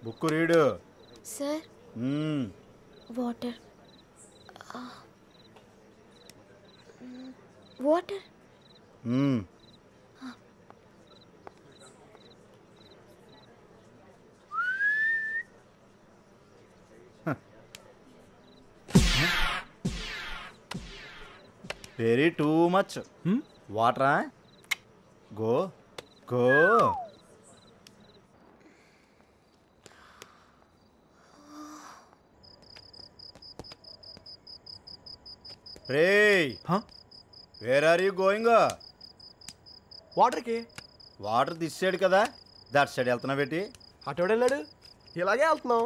Book read sir hmm. Water water hmm. Very too much వాటరా go go రే where are you going వాటర్కి water తీసాడు కదా that side వెళ్తున్నా పెట్టి అటు వెళ్ళాడు ఇలాగే వెళ్తున్నాం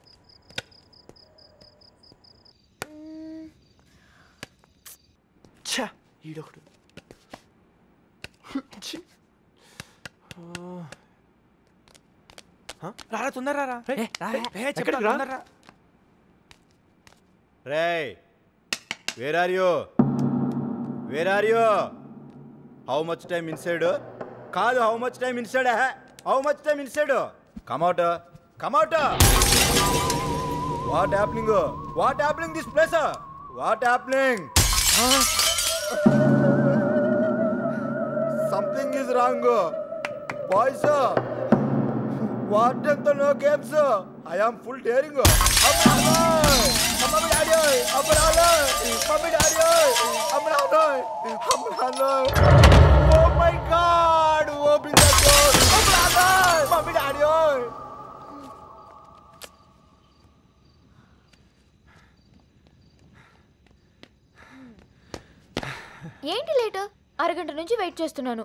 ఛా ఈడొకడు ఛీ. ఆ. హ? రారా తొందర రా రే, రే ఎక్కడికి చెప్తా రా? తొందర రా రే where are you where are you how much time inside కాదు how much time inside how much time inside come out come out what happening what happening this place what happening something is wrong boys what ఎంత no games I am full daring mummy daddy అమ్మరాలో mummy daddy అమ్మరాలో అమ్మరాలో oh my god open the door అమ్మరాలో mummy daddy ఏంటి late అరగంట నుంచి wait చేస్తున్నాను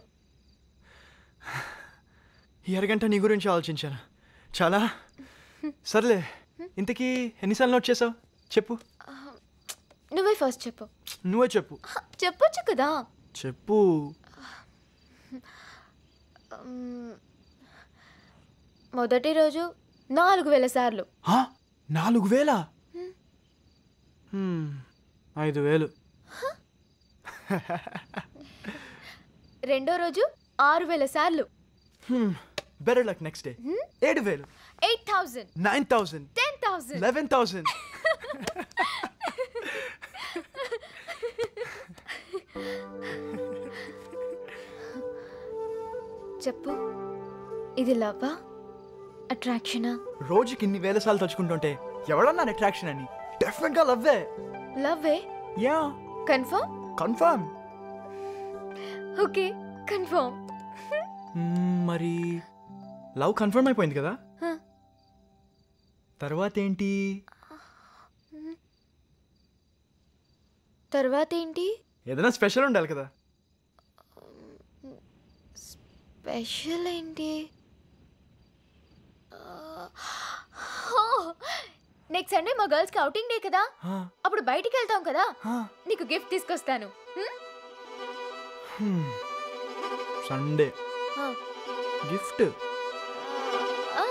ఈ అరగంట నీ గురించి ఆలోచించాను చాలా సర్లే ఇంతకీ ఎన్నిసార్లు నోట్ చేసావు చెప్పు నువ్వే ఫస్ట్ చెప్పు నువ్వే చెప్పు హ, చెప్పొచ్చు కదా చెప్పు మ్, మొదటి రోజు నాలుగు వేల సార్లు హా? నాలుగు వేల హ్మ్, ఐదు వేలు రెండో రోజు ఆరు వేల సార్లు బెటర్ లక్ నెక్స్ట్ డే ఏడు వేలు eight thousand nine thousand ten thousand eleven thousand చెప్పు ఇది లవ్వా అట్రాక్షనా రోజుకి ఇన్ని వేల సార్లు తలుచుకుంటుంటే ఎవడన్నా అట్రాక్షన్ అని డెఫినెట్ గా లవ్వే లవ్వే yeah confirm confirm okay confirm మరి లవ్ కన్ఫర్మ్ అయిపోయింది కదా Huh. తర్వాత ఏంటి తర్వాత ఏంటి ఏదైనా స్పెషల్ ఉండాలి కదా స్పెషల్ ఏంటి నెక్స్ట్ సండే మా గర్ల్స్కి అవుటింగ్ డే కదా Huh. అప్పుడు బయటికి వెళ్తాం కదా Huh. నీకు గిఫ్ట్ తీసుకొస్తాను హ్మ్? సండే ఆ. గిఫ్ట్ ఆ.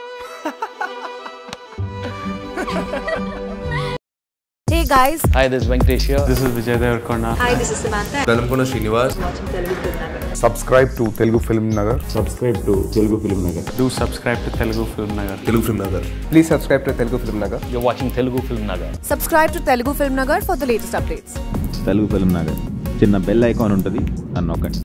Hey guys, Hi, this is Venkatesh here. This is Vijay Devarakonda hi, this is Samantha. Velankonda Srinivas subscribe to Telugu Film Nagar. Subscribe to Telugu film Nagar do subscribe to Telugu film Nagar Telugu film Nagar Please subscribe to Telugu Film Nagar. You're watching Telugu Film Nagar. Subscribe to Telugu Film Nagar for the latest updates. Telugu film Nagar చిన్న bell icon ఉంటుంది అని నొక్కండి